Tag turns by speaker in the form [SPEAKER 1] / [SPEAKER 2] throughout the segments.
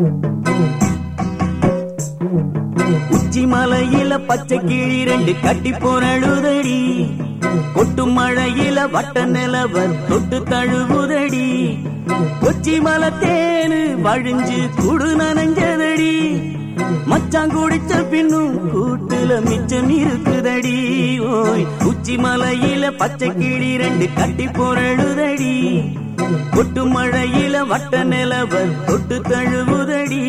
[SPEAKER 1] உச்சி மலையில பச்சை கிளி ரெண்டு கட்டி போனழுதடி கொட்டு மழையில வட்ட நிலவர் தொட்டு தழுவுதடி கொச்சி மலை தேனு வழிஞ்சு குடு நனைஞ்சதடி மச்சான் குடிச்ச பின்னும் கூட்டுல மிச்சம் இருக்குதடி ஓய் உச்சி மலையில பச்சை கிளி ரெண்டு கட்டி போரழுதடி கொட்டு மழையில வட்ட நிலவர் தொட்டு தழுவுதடி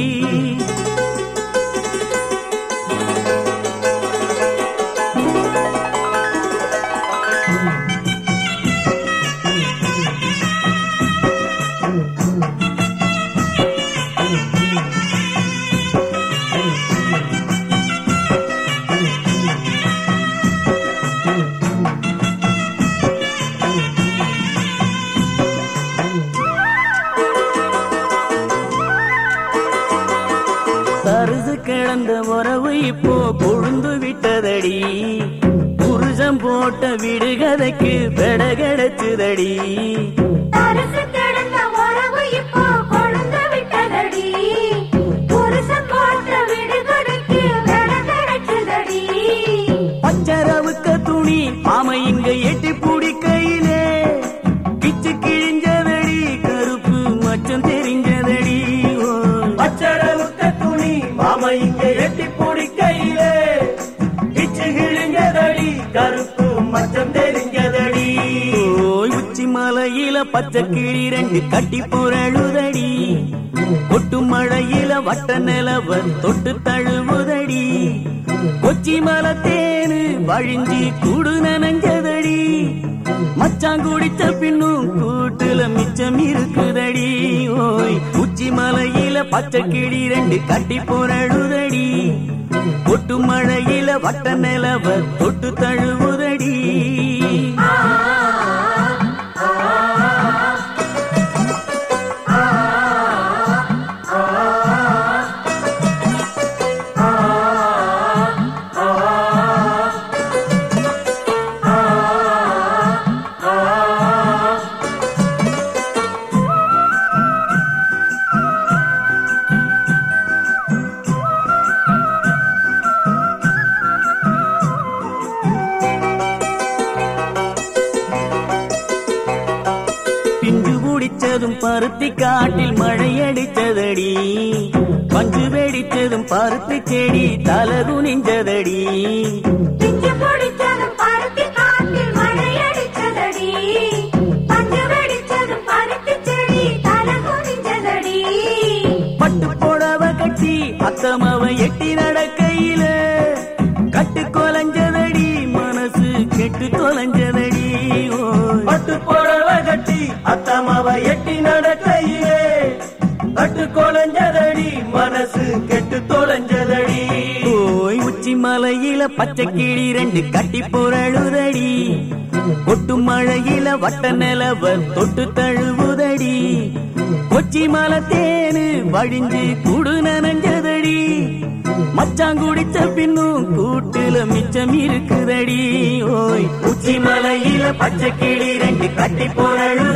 [SPEAKER 1] தருசு கிடந்த உறவு இப்போ கொழுந்து விட்டதடி புருஷன் போட்ட விடுகதைக்கு பெட கிடைச்சுதடி
[SPEAKER 2] தரிசு கிடந்த உறவு இப்போ கொழுந்து விட்டதடி. புருஷன் போட்ட விடுகதைக்கு விட கிடைச்சதடி.
[SPEAKER 1] பச்சரவுக்க துணி ஆமை இங்க எட்டி பிடிக்கையிலே கிச்சு கிழிஞ்சதடி கருப்பு மச்சம் தெரிஞ்சதடி பச்சரவுக்க துணி மாமா இங்க எட்டி பிடிக்கையிலே கிச்சு கிழிஞ்சதடி கருப்பு மச்சம் தெரிஞ்சதடி ஓய் உச்சி மலையில பச்சை கிளி ரெண்டு கட்டி போரழுதடி கொட்டு மழையில வட்ட நிலவர் தொட்டு தழுவுதடி கொச்சி மலை தேனு வழிஞ்சி கூடு நனைஞ்சதடி மச்சான் குடிச்ச பின்னும் கூட்டுல மிச்சம் இருக்குதடி ஓய் உச்சி மலையில பச்சை கிளி ரெண்டு கட்டி போரழுதடி கொட்டு மழையில வட்ட நிலவர் தொட்டு தழுவுதடி பிஞ்சு குடிச்சதும் பருத்தி காட்டில் மழை அடித்ததடி பஞ்சு வெடித்ததும் பருத்தி செடி தலை குனிஞ்சதடி
[SPEAKER 2] பிஞ்சு பிடிச்சதும் பருத்தி காட்டில் மழை அடிச்சதடி. பஞ்சு வெடிச்சதும் பருத்தி செடி தலை குனிஞ்சதடி.
[SPEAKER 1] பட்டு புடவ கட்டி அத்தமவ எட்டி நடக்கையில கட்டு கொலைஞ்சதடி மனசு கெட்டு தொலைஞ்சதடி பட்டு புடவ கட்டி அத்தமவ எட்டி நடக்கையிலே கட்டு கொலைஞ்சதடி மனசு கெட்டு தொலைஞ்சதடி ஓய் உச்சி மலையில பச்சை கிளி ரெண்டு கட்டி போரழுதடி கொட்டு மழையில வட்ட நிலவர் தொட்டு தழுவுதடி கொச்சி மலை தேனு வழிஞ்சு குடு நனைஞ்சதடி மச்சான் குடிச்ச பின்னும் கூட்டுல மிச்சம் இருக்குதடி ஓய் உச்சி மலையில பச்சை கிளி ரெண்டு கட்டி போரழுதடி